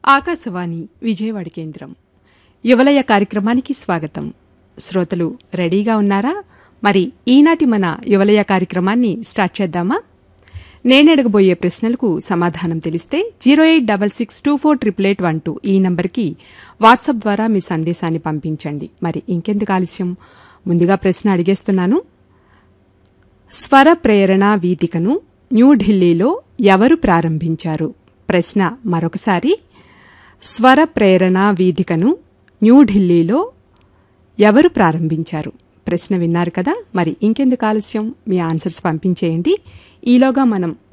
ఆకాశవాణి విజయవాడ కేంద్రం యువలయ కార్యక్రమానికి స్వాగతం శ్రోతలు రెడీగా ఉన్నారా మరి ఈనాటి మన యువలయ కార్యక్రమాన్ని స్టార్ట్ చేద్దామా నేనడగబోయే ప్రశ్నలకు సమాధానం తెలిస్తే zero eight double six two four triple eight one two ఈ నంబర్కి వాట్సాప్ ద్వారా మీ సందేశాన్ని పంపించండి మరి ఇంకెందుకు ఆలస్యం ముందుగా ప్రశ్న అడిగేస్తున్నాను స్వర ప్రేరణ వీతికను న్యూఢిల్లీలో ఎవరు ప్రారంభించారు ప్రశ్న మరొకసారి స్వర ప్రేరణ వీధికను న్యూఢిల్లీలో ఎవరు ప్రారంభించారు ప్రశ్న విన్నారు కదా మరి ఇంకెందుకు ఆలస్యం మీ ఆన్సర్స్ పంపించేయండి ఈలోగా మనం